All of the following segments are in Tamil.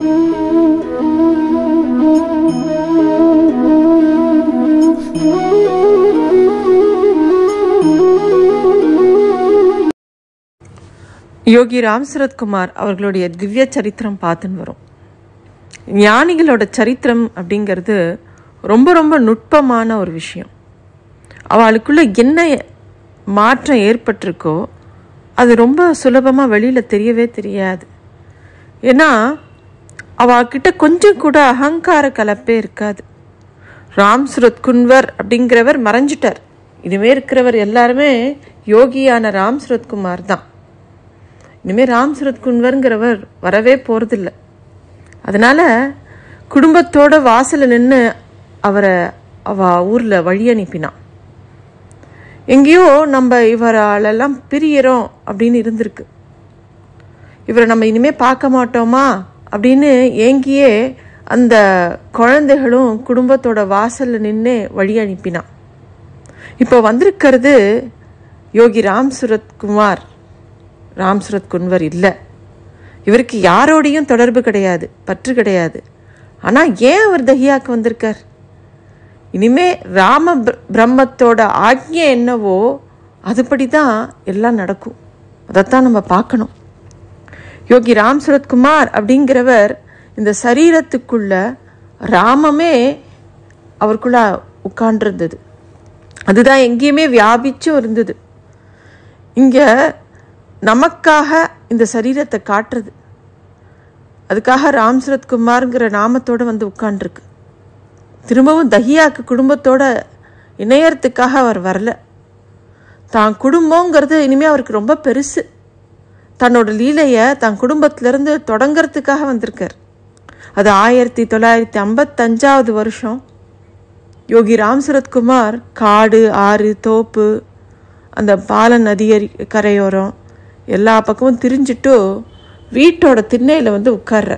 யோகி ராம் சரத்குமார் அவர்களுடைய திவ்ய சரித்திரம் பார்த்துன்னு வரும் ஞானிகளோட சரித்திரம் அப்படிங்கிறது ரொம்ப ரொம்ப நுட்பமான ஒரு விஷயம் அவளுக்குள்ள என்ன மாற்றம் ஏற்பட்டிருக்கோ அது ரொம்ப சுலபமாக வெளியில் தெரியவே தெரியாது ஏன்னா அவகிட்ட கொஞ்சம் கூட அகங்கார கலப்பே இருக்காது ராம் சுரத் குன்வர் அப்படிங்கிறவர் மறைஞ்சிட்டார் இனிமே இருக்கிறவர் எல்லாருமே யோகியான ராம் சுரத்குமார் தான் இனிமேல் ராம் சுரத் குன்வருங்கிறவர் வரவே போகிறதில்ல அதனால் குடும்பத்தோட வாசலில் நின்று அவரை அவ ஊரில் வழி அனுப்பினான் எங்கேயோ நம்ம இவராலெல்லாம் பிரியறோம் அப்படின்னு இருந்திருக்கு இவரை நம்ம இனிமேல் பார்க்க மாட்டோமா அப்படின்னு ஏங்கியே அந்த குழந்தைகளும் குடும்பத்தோட வாசலில் நின்று வழி அனுப்பினான் இப்போ வந்திருக்கிறது யோகி ராம் சுரத்குமார் ராம் சுரத் குன்வர் இல்லை இவருக்கு யாரோடையும் தொடர்பு கிடையாது பற்று கிடையாது ஆனால் ஏன் அவர் தஹியாக்கு வந்திருக்கார் இனிமே ராம பிர- பிரம்மத்தோட ஆக்ஞை என்னவோ அதுபடி தான் எல்லாம் நடக்கும் அதைத்தான் நம்ம பார்க்கணும் யோகி ராம் சுரத்குமார் அப்படிங்கிறவர் இந்த சரீரத்துக்குள்ள ராமமே அவருக்குள்ள உட்காண்டிருந்தது அதுதான் எங்கேயுமே வியாபிச்சும் இருந்தது இங்கே நமக்காக இந்த சரீரத்தை காட்டுறது அதுக்காக ராம் சரத்குமார்ங்கிற நாமத்தோடு வந்து உட்காண்டிருக்கு திரும்பவும் தஹியாக்கு குடும்பத்தோட இணையறதுக்காக அவர் வரல தான் குடும்பங்கிறது இனிமே அவருக்கு ரொம்ப பெருசு தன்னோட லீலையை தன் குடும்பத்திலேருந்து தொடங்கறதுக்காக வந்திருக்கார் அது ஆயிரத்தி தொள்ளாயிரத்தி ஐம்பத்தஞ்சாவது வருஷம் யோகி ராம் சரத்குமார் காடு ஆறு தோப்பு அந்த பாலன் நதியரி கரையோரம் எல்லா பக்கமும் திரிஞ்சிட்டு வீட்டோட திண்ணையில் வந்து உட்கார்ற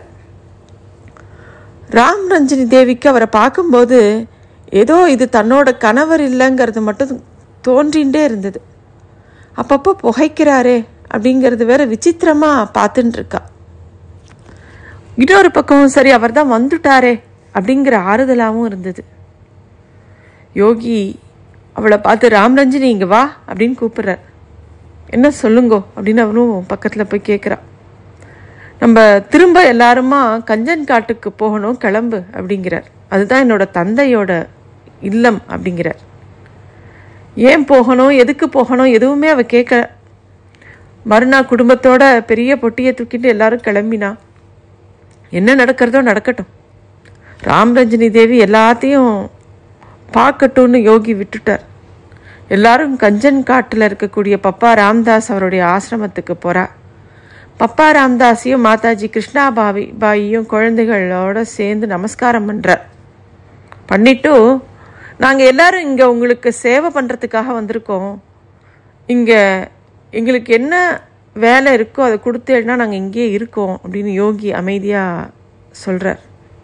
ராம் ரஞ்சினி தேவிக்கு அவரை பார்க்கும்போது ஏதோ இது தன்னோட கணவர் இல்லைங்கிறது மட்டும் தோன்றிகிட்டே இருந்தது அப்பப்போ புகைக்கிறாரே அப்படிங்கிறது வேற விசித்திரமா பார்த்துட்டு இருக்கா இன்னொரு பக்கம் சரி அவர் தான் வந்துட்டாரே அப்படிங்கிற ஆறுதலாகவும் இருந்தது யோகி அவளை பார்த்து ராம்ரஞ்சினி இங்கே வா அப்படின்னு கூப்பிடுறார் என்ன சொல்லுங்கோ அப்படின்னு அவரும் பக்கத்தில் போய் கேட்குறா நம்ம திரும்ப எல்லாருமா கஞ்சன் காட்டுக்கு போகணும் கிளம்பு அப்படிங்கிறார் அதுதான் என்னோட தந்தையோட இல்லம் அப்படிங்கிறார் ஏன் போகணும் எதுக்கு போகணும் எதுவுமே அவ கேட்க மறுநாள் குடும்பத்தோட பெரிய பொட்டியை தூக்கிட்டு எல்லாரும் கிளம்பினா என்ன நடக்கிறதோ நடக்கட்டும் ராம்ரஞ்சினி தேவி எல்லாத்தையும் பார்க்கட்டும்னு யோகி விட்டுட்டார் எல்லாரும் கஞ்சன் காட்டில் இருக்கக்கூடிய பப்பா ராம்தாஸ் அவருடைய ஆசிரமத்துக்கு போறா பப்பா ராம்தாஸையும் மாதாஜி கிருஷ்ணா பாவி பாயியும் குழந்தைகளோட சேர்ந்து நமஸ்காரம் பண்றார் பண்ணிட்டு நாங்கள் எல்லாரும் இங்கே உங்களுக்கு சேவை பண்ணுறதுக்காக வந்திருக்கோம் இங்கே எங்களுக்கு என்ன வேலை இருக்கோ அதை கொடுத்தேன்னா நாங்கள் இங்கேயே இருக்கோம் அப்படின்னு யோகி அமைதியாக சொல்கிறார்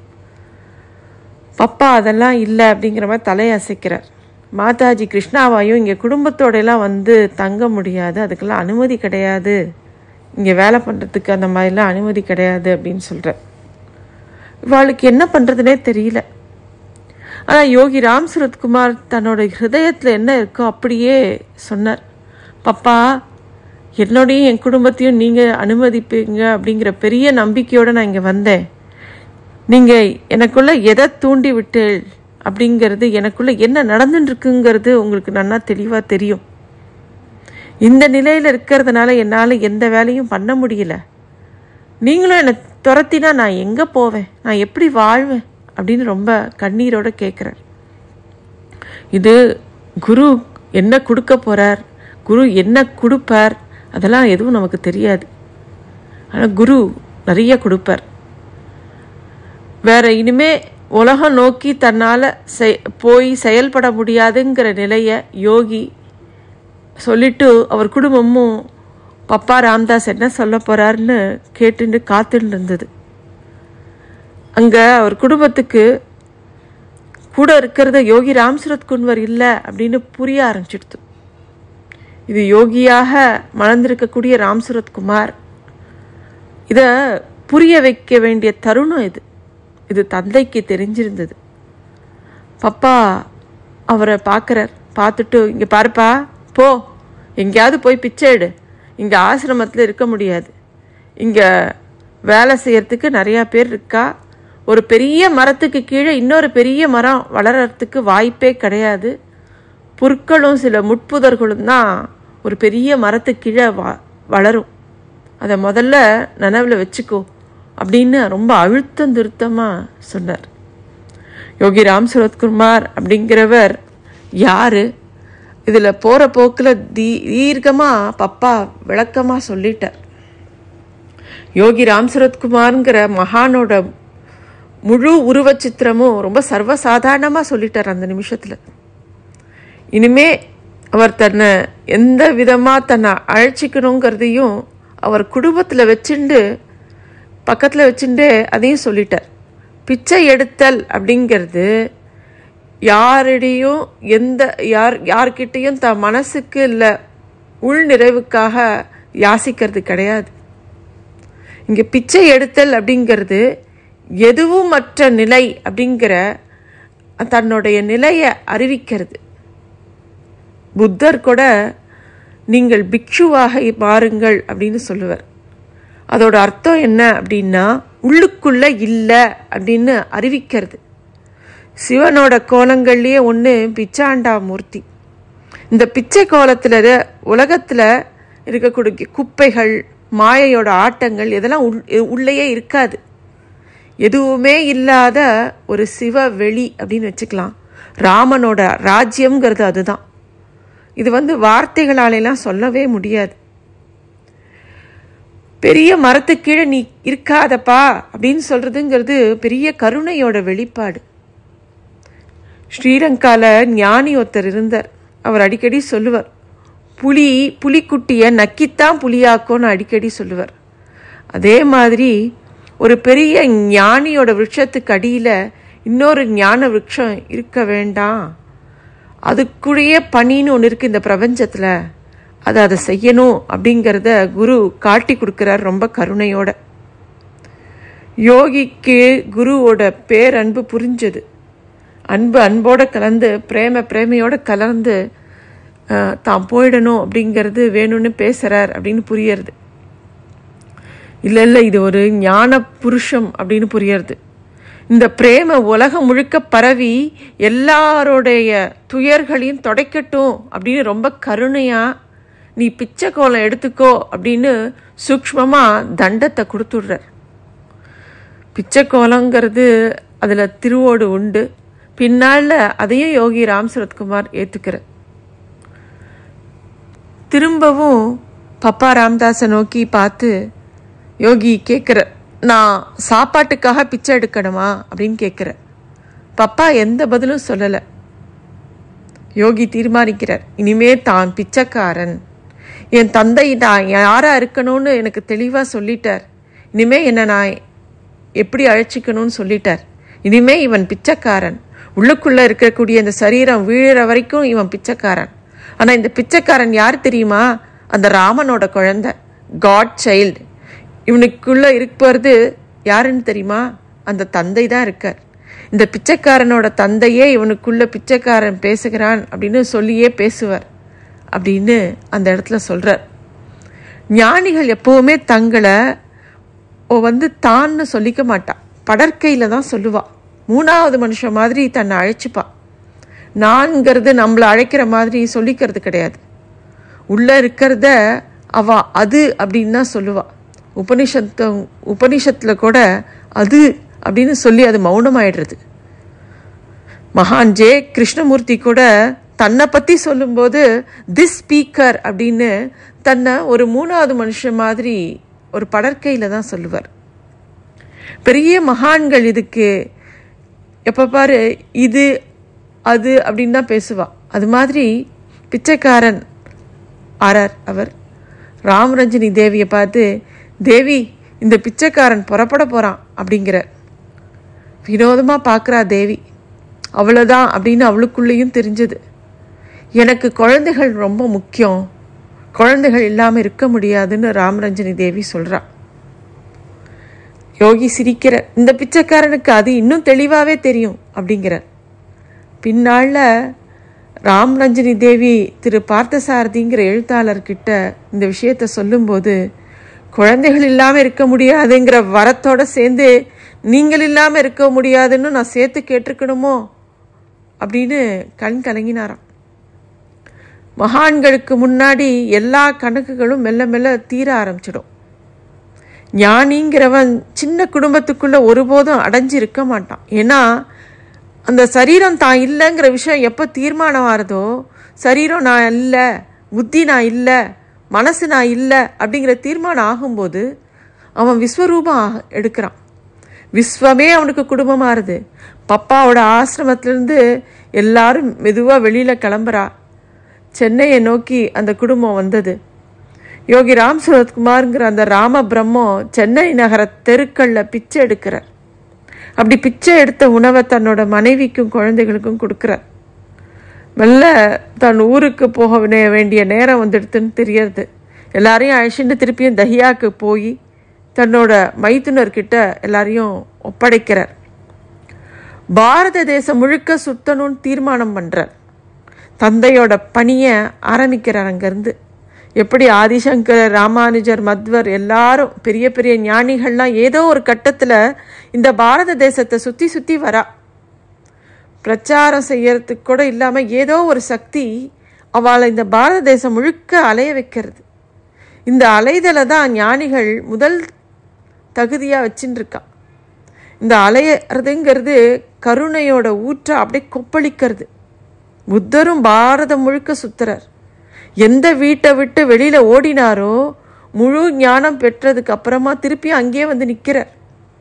பப்பா அதெல்லாம் இல்லை அப்படிங்கிற மாதிரி தலையை அசைக்கிறார் மாதாஜி கிருஷ்ணாவாயும் இங்கே குடும்பத்தோட எல்லாம் வந்து தங்க முடியாது அதுக்கெல்லாம் அனுமதி கிடையாது இங்கே வேலை பண்ணுறதுக்கு அந்த மாதிரிலாம் அனுமதி கிடையாது அப்படின்னு சொல்கிறார் இவாளுக்கு என்ன பண்ணுறதுனே தெரியல ஆனால் யோகி ராம் சுரத்குமார் தன்னோட ஹிருதயத்தில் என்ன இருக்கோ அப்படியே சொன்னார் பப்பா என்னோடையும் என் குடும்பத்தையும் நீங்கள் அனுமதிப்பீங்க அப்படிங்கிற பெரிய நம்பிக்கையோடு நான் இங்கே வந்தேன் நீங்கள் எனக்குள்ள எதை தூண்டி விட்டேள் அப்படிங்கிறது எனக்குள்ள என்ன நடந்துட்டு இருக்குங்கிறது உங்களுக்கு நன்னா தெளிவாக தெரியும் இந்த நிலையில் இருக்கிறதுனால என்னால் எந்த வேலையும் பண்ண முடியல நீங்களும் என்னை துரத்தினா நான் எங்கே போவேன் நான் எப்படி வாழ்வேன் அப்படின்னு ரொம்ப கண்ணீரோட கேட்குறார் இது குரு என்ன கொடுக்க போறார் குரு என்ன கொடுப்பார் அதெல்லாம் எதுவும் நமக்கு தெரியாது ஆனால் குரு நிறைய கொடுப்பார் வேற இனிமே உலகம் நோக்கி தன்னால் செய் போய் செயல்பட முடியாதுங்கிற நிலையை யோகி சொல்லிட்டு அவர் குடும்பமும் பப்பா ராம்தாஸ் என்ன சொல்ல போறாருன்னு கேட்டுட்டு காத்துட்டு இருந்தது அங்கே அவர் குடும்பத்துக்கு கூட இருக்கிறத யோகி ராம் சுரத் குன்வர் இல்லை அப்படின்னு புரிய ஆரம்பிச்சிடுது இது யோகியாக மலர்ந்திருக்கக்கூடிய ராம் சுரத் குமார் இதை புரிய வைக்க வேண்டிய தருணம் இது இது தந்தைக்கு தெரிஞ்சிருந்தது பப்பா அவரை பார்க்குறார் பார்த்துட்டு இங்கே பாருப்பா போ எங்கேயாவது போய் பிச்சை எடு இங்கே ஆசிரமத்தில் இருக்க முடியாது இங்கே வேலை செய்யறதுக்கு நிறையா பேர் இருக்கா ஒரு பெரிய மரத்துக்கு கீழே இன்னொரு பெரிய மரம் வளர்கிறதுக்கு வாய்ப்பே கிடையாது புற்களும் சில முட்புதர்களும் தான் ஒரு பெரிய மரத்துக்கு கீழே வ வளரும் அதை முதல்ல நினைவில் வச்சுக்கோ அப்படின்னு ரொம்ப அழுத்தம் திருத்தமாக சொன்னார் யோகி ராம் சுரத்குமார் அப்படிங்கிறவர் யார் இதில் போகிற போக்கில் தீ தீர்க்கமாக பப்பா விளக்கமாக சொல்லிட்டார் யோகி ராம் சரத்குமார்ங்கிற மகானோட முழு உருவச்சித்திரமும் ரொம்ப சர்வசாதாரணமாக சொல்லிட்டார் அந்த நிமிஷத்தில் இனிமே அவர் தன்னை எந்த விதமாக தன்னை அழைச்சிக்கணுங்கிறதையும் அவர் குடும்பத்தில் வச்சுண்டு பக்கத்தில் வச்சுட்டு அதையும் சொல்லிட்டார் பிச்சை எடுத்தல் அப்படிங்கிறது யாரிடையும் எந்த யார் யார்கிட்டையும் த மனசுக்கு இல்லை உள் நிறைவுக்காக யாசிக்கிறது கிடையாது இங்கே பிச்சை எடுத்தல் அப்படிங்கிறது எதுவும் மற்ற நிலை அப்படிங்கிற தன்னுடைய நிலையை அறிவிக்கிறது புத்தர் கூட நீங்கள் பிக்ஷுவாக மாறுங்கள் அப்படின்னு சொல்லுவார் அதோட அர்த்தம் என்ன அப்படின்னா உள்ளுக்குள்ள இல்லை அப்படின்னு அறிவிக்கிறது சிவனோட கோலங்கள்லேயே ஒன்று பிச்சாண்டா மூர்த்தி இந்த பிச்சை கோலத்தில் உலகத்தில் இருக்கக்கூடிய குப்பைகள் மாயையோட ஆட்டங்கள் இதெல்லாம் உள் உள்ளேயே இருக்காது எதுவுமே இல்லாத ஒரு சிவ வெளி அப்படின்னு வச்சுக்கலாம் ராமனோட ராஜ்யம்ங்கிறது அதுதான் இது வந்து வார்த்தைகளாலெல்லாம் சொல்லவே முடியாது பெரிய மரத்துக்கு கீழே நீ இருக்காதப்பா அப்படின்னு சொல்றதுங்கிறது பெரிய கருணையோட வெளிப்பாடு ஸ்ரீலங்கால ஞானி ஒருத்தர் இருந்தார் அவர் அடிக்கடி சொல்லுவார் புலி புலிக்குட்டியை நக்கித்தான் புலியாக்கோன்னு அடிக்கடி சொல்லுவார் அதே மாதிரி ஒரு பெரிய ஞானியோட விருட்சத்துக்கு அடியில் இன்னொரு ஞான விருட்சம் இருக்க வேண்டாம் அதுக்குள்ளேயே பணின்னு ஒன்று இருக்குது இந்த பிரபஞ்சத்தில் அதை அதை செய்யணும் அப்படிங்கிறத குரு காட்டி கொடுக்குறார் ரொம்ப கருணையோட யோகிக்கு குருவோட பேரன்பு புரிஞ்சது அன்பு அன்போட கலந்து பிரேம பிரேமையோட கலந்து தான் போயிடணும் அப்படிங்கிறது வேணும்னு பேசுகிறார் அப்படின்னு புரியறது இல்லை இல்லை இது ஒரு ஞான புருஷம் அப்படின்னு புரியறது இந்த பிரேம உலகம் முழுக்க பரவி எல்லாரோடைய துயர்களையும் தொடைக்கட்டும் அப்படின்னு ரொம்ப கருணையாக நீ பிச்சை கோலம் எடுத்துக்கோ அப்படின்னு சூக்மமாக தண்டத்தை கொடுத்துடுறார் பிச்சை கோலங்கிறது அதில் திருவோடு உண்டு பின்னால் அதையும் யோகி ராம் சரத்குமார் ஏற்றுக்கிறார் திரும்பவும் பப்பா ராம்தாஸை நோக்கி பார்த்து யோகி கேட்குற நான் சாப்பாட்டுக்காக பிச்சை எடுக்கணுமா அப்படின்னு கேட்குற பப்பா எந்த பதிலும் சொல்லலை யோகி தீர்மானிக்கிறார் இனிமே தான் பிச்சைக்காரன் என் தந்தை நான் யாராக இருக்கணும்னு எனக்கு தெளிவாக சொல்லிட்டார் இனிமே என்னை நான் எப்படி அழைச்சிக்கணும்னு சொல்லிட்டார் இனிமே இவன் பிச்சைக்காரன் உள்ளுக்குள்ளே இருக்கக்கூடிய இந்த சரீரம் வீழற வரைக்கும் இவன் பிச்சைக்காரன் ஆனால் இந்த பிச்சைக்காரன் யார் தெரியுமா அந்த ராமனோட குழந்தை காட் சைல்டு இவனுக்குள்ளே இருப்பது யாருன்னு தெரியுமா அந்த தந்தை தான் இருக்கார் இந்த பிச்சைக்காரனோட தந்தையே இவனுக்குள்ள பிச்சைக்காரன் பேசுகிறான் அப்படின்னு சொல்லியே பேசுவார் அப்படின்னு அந்த இடத்துல சொல்கிறார் ஞானிகள் எப்போவுமே தங்களை வந்து தான்னு சொல்லிக்க மாட்டான் படற்கையில் தான் சொல்லுவா மூணாவது மனுஷன் மாதிரி தன்னை அழைச்சிப்பா நான்கிறது நம்மளை அழைக்கிற மாதிரி சொல்லிக்கிறது கிடையாது உள்ளே இருக்கிறத அவ அது அப்படின்னு தான் சொல்லுவா உபனிஷத்து உபனிஷத்தில் கூட அது அப்படின்னு சொல்லி அது மௌனமாயிடுறது மகான் ஜே கிருஷ்ணமூர்த்தி கூட தன்னை பற்றி சொல்லும்போது திஸ் ஸ்பீக்கர் அப்படின்னு தன்னை ஒரு மூணாவது மனுஷன் மாதிரி ஒரு படற்கையில் தான் சொல்லுவார் பெரிய மகான்கள் இதுக்கு எப்போ பாரு இது அது அப்படின்னு தான் பேசுவா அது மாதிரி பிச்சைக்காரன் ஆறார் அவர் ராமரஞ்சினி தேவியை பார்த்து தேவி இந்த பிச்சைக்காரன் புறப்பட போகிறான் அப்படிங்கிறார் வினோதமாக பார்க்குறா தேவி அவ்வளோதான் அப்படின்னு அவளுக்குள்ளேயும் தெரிஞ்சது எனக்கு குழந்தைகள் ரொம்ப முக்கியம் குழந்தைகள் இல்லாமல் இருக்க முடியாதுன்னு ராமரஞ்சனி தேவி சொல்கிறா யோகி சிரிக்கிற இந்த பிச்சைக்காரனுக்கு அது இன்னும் தெளிவாகவே தெரியும் அப்படிங்கிறார் பின்னால ராம் ரஞ்சினி தேவி திரு பார்த்தசாரதிங்கிற எழுத்தாளர்கிட்ட இந்த விஷயத்த சொல்லும்போது குழந்தைகள் இல்லாமல் இருக்க முடியாதுங்கிற வரத்தோட சேர்ந்து நீங்கள் இல்லாமல் இருக்க முடியாதுன்னு நான் சேர்த்து கேட்டிருக்கணுமோ அப்படின்னு கண் கலங்கினாராம் மகான்களுக்கு முன்னாடி எல்லா கணக்குகளும் மெல்ல மெல்ல தீர ஆரம்பிச்சிடும் ஞானிங்கிறவன் சின்ன குடும்பத்துக்குள்ள ஒருபோதும் அடைஞ்சு இருக்க மாட்டான் ஏன்னா அந்த சரீரம் தான் இல்லைங்கிற விஷயம் எப்போ தீர்மானம் ஆகிறதோ சரீரம் நான் இல்லை புத்தி நான் இல்லை மனசு நான் இல்லை அப்படிங்கிற தீர்மானம் ஆகும்போது அவன் விஸ்வரூபம் ஆக- எடுக்கிறான் விஸ்வமே அவனுக்கு குடும்பமாகுது பப்பாவோட ஆசிரமத்திலேருந்து எல்லாரும் மெதுவாக வெளியில் கிளம்புறா சென்னையை நோக்கி அந்த குடும்பம் வந்தது யோகி ராம் சுரத்குமார்ங்கிற அந்த ராம பிரம்மம் சென்னை நகர தெருக்களில் பிச்சை எடுக்கிறார் அப்படி பிச்சை எடுத்த உணவை தன்னோட மனைவிக்கும் குழந்தைகளுக்கும் கொடுக்குறார் மெல்ல தன் ஊருக்கு போக வே- வேண்டிய நேரம் வந்துடுதுன்னு தெரியறது எல்லாரையும் அழைச்சிட்டு திருப்பியும் தஹியாக்கு போய் தன்னோட மைத்துனர்கிட்ட எல்லாரையும் ஒப்படைக்கிறார் பாரத தேசம் முழுக்க சுத்தணும்னு தீர்மானம் பண்றார் தந்தையோட பணியை ஆரம்பிக்கிறார் அங்கேருந்து எப்படி ஆதிசங்கர் ராமானுஜர் மத்வர் எல்லாரும் பெரிய பெரிய ஞானிகள்லாம் ஏதோ ஒரு கட்டத்தில் இந்த பாரத தேசத்தை சுற்றி சுற்றி வரா பிரச்சாரம் செய்யறதுக்கு கூட இல்லாமல் ஏதோ ஒரு சக்தி அவளை இந்த பாரத தேசம் முழுக்க அலைய வைக்கிறது இந்த அலைதலை தான் ஞானிகள் முதல் தகுதியாக வச்சுட்டு இருக்கா இந்த அலையறதுங்கிறது கருணையோட ஊற்ற அப்படியே கொப்பளிக்கிறது புத்தரும் பாரதம் முழுக்க சுத்துறார் எந்த வீட்டை விட்டு வெளியில ஓடினாரோ முழு ஞானம் பெற்றதுக்கு அப்புறமா திருப்பி அங்கேயே வந்து நிற்கிறார்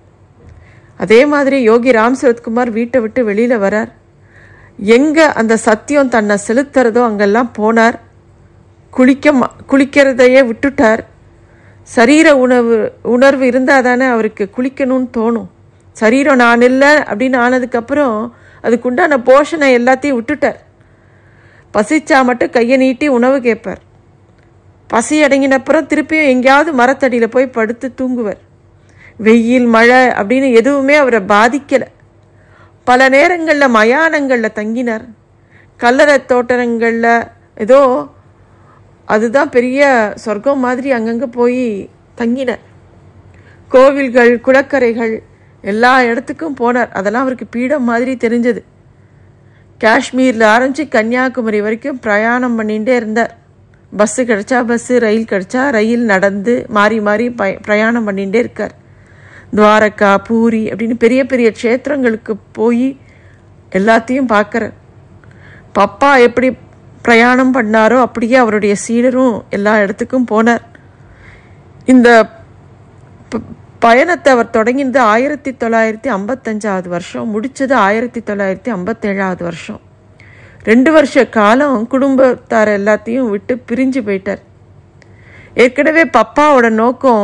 அதே மாதிரி யோகி ராம் சரத்குமார் வீட்டை விட்டு வெளியில வரார் எங்க அந்த சத்தியம் தன்னை செலுத்துறதோ அங்கெல்லாம் போனார் குளிக்க ம- குளிக்கிறதையே விட்டுட்டார் சரீர உணவு உணர்வு இருந்தால் தானே அவருக்கு குளிக்கணும்னு தோணும் சரீரம் நான் இல்லை அப்படின்னு ஆனதுக்கப்புறம் அதுக்குண்டான போஷனை எல்லாத்தையும் விட்டுட்டார் பசிச்சா மட்டும் கையை நீட்டி உணவு கேட்பார் பசி அடங்கின அப்புறம் திருப்பியும் எங்கேயாவது மரத்தடியில் போய் படுத்து தூங்குவார் வெயில் மழை அப்படின்னு எதுவுமே அவரை பாதிக்கலை பல நேரங்களில் மயானங்களில் தங்கினார் கல்லறை தோட்டங்களில் ஏதோ அதுதான் பெரிய சொர்க்கம் மாதிரி அங்கங்கே போய் தங்கினார் கோவில்கள் குளக்கரைகள் எல்லா இடத்துக்கும் போனார் அதெல்லாம் அவருக்கு பீடம் மாதிரி தெரிஞ்சது காஷ்மீரில் ஆரம்பித்து கன்னியாகுமரி வரைக்கும் பிரயாணம் பண்ணிகிட்டே இருந்தார் பஸ்ஸு கிடச்சா பஸ்ஸு ரயில் கிடச்சா ரயில் நடந்து மாறி மாறி பய பிரயாணம் பண்ணிகிட்டே இருக்கார் துவாரகா பூரி அப்படின்னு பெரிய பெரிய க்ஷேத்திரங்களுக்கு போய் எல்லாத்தையும் பார்க்குறார் பப்பா எப்படி பிரயாணம் பண்ணாரோ அப்படியே அவருடைய சீடரும் எல்லா இடத்துக்கும் போனார் இந்த ப- பயணத்தை அவர் தொடங்கினது ஆயிரத்தி தொள்ளாயிரத்தி ஐம்பத்தஞ்சாவது வருஷம் முடிச்சது ஆயிரத்தி தொள்ளாயிரத்தி ஐம்பத்தேழாவது வருஷம் ரெண்டு வருஷ காலம் குடும்பத்தார் எல்லாத்தையும் விட்டு பிரிஞ்சு போயிட்டார் ஏற்கனவே பப்பாவோட நோக்கம்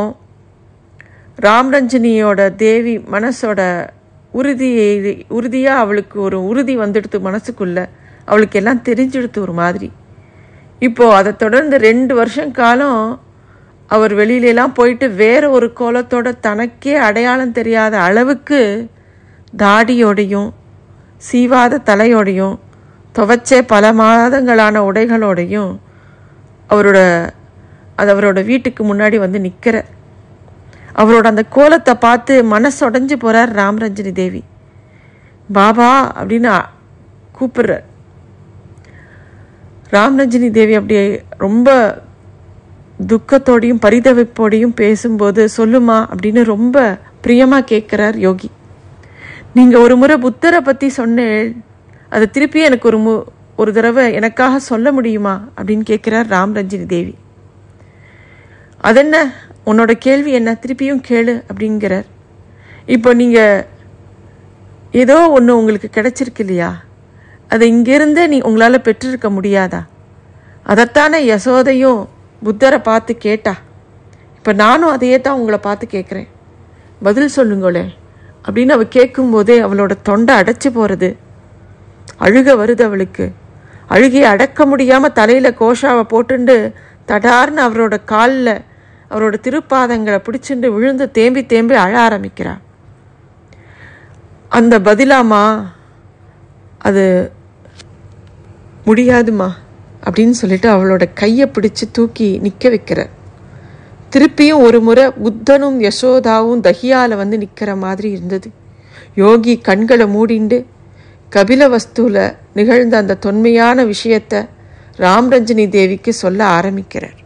ராம்ரஞ்சனியோட தேவி மனசோட உறுதியை உறுதியாக அவளுக்கு ஒரு உறுதி வந்துடுத்து மனசுக்குள்ள அவளுக்கு எல்லாம் தெரிஞ்சிடுத்து ஒரு மாதிரி இப்போ அதை தொடர்ந்து ரெண்டு வருஷம் காலம் அவர் வெளியிலலாம் போயிட்டு வேற ஒரு கோலத்தோட தனக்கே அடையாளம் தெரியாத அளவுக்கு தாடியோடையும் சீவாத தலையோடையும் துவைச்சே பல மாதங்களான உடைகளோடையும் அவரோட அது அவரோட வீட்டுக்கு முன்னாடி வந்து நிற்கிற அவரோட அந்த கோலத்தை பார்த்து மனசுடைஞ்சு போறார் ராமரஞ்சனி தேவி பாபா அப்படின்னு அ- கூப்பிடுறார் ராமரஞ்சனி தேவி அப்படி ரொம்ப துக்கத்தோடையும் பரிதவிப்போடையும் பேசும்போது சொல்லுமா அப்படின்னு ரொம்ப பிரியமா கேட்குறார் யோகி நீங்க ஒரு முறை புத்தரை பத்தி சொன்னேன் அதை திருப்பி எனக்கு ஒரு மு ஒரு தடவை எனக்காக சொல்ல முடியுமா அப்படின்னு கேட்குறார் ராமரஞ்சினி தேவி அதென்ன உன்னோட கேள்வி என்ன திருப்பியும் கேளு அப்படிங்கிறார் இப்போ நீங்கள் ஏதோ ஒன்று உங்களுக்கு கிடைச்சிருக்கு இல்லையா அதை இங்கிருந்தே நீ உங்களால் பெற்றிருக்க முடியாதா அதைத்தானே யசோதையும் புத்தரை பார்த்து கேட்டா இப்போ நானும் அதையே தான் உங்களை பார்த்து கேட்குறேன் பதில் சொல்லுங்களே அப்படின்னு அவ கேட்கும்போதே அவளோட தொண்டை அடைச்சு போகிறது அழுக வருது அவளுக்கு அழுகையை அடக்க முடியாமல் தலையில் கோஷாவை போட்டுண்டு தடார்னு அவரோட காலில் அவரோட திருப்பாதங்களை பிடிச்சிட்டு விழுந்து தேம்பி தேம்பி அழ ஆரம்பிக்கிறாள் அந்த பதிலாமா அது முடியாதுமா அப்படின்னு சொல்லிட்டு அவளோட கையை பிடிச்சு தூக்கி நிற்க வைக்கிறார் திருப்பியும் ஒரு முறை புத்தனும் யசோதாவும் தஹியால வந்து நிற்கிற மாதிரி இருந்தது யோகி கண்களை மூடிண்டு கபிலவஸ்துல நிகழ்ந்த அந்த தொன்மையான விஷயத்த ராம்ரஞ்சினி தேவிக்கு சொல்ல ஆரம்பிக்கிறார்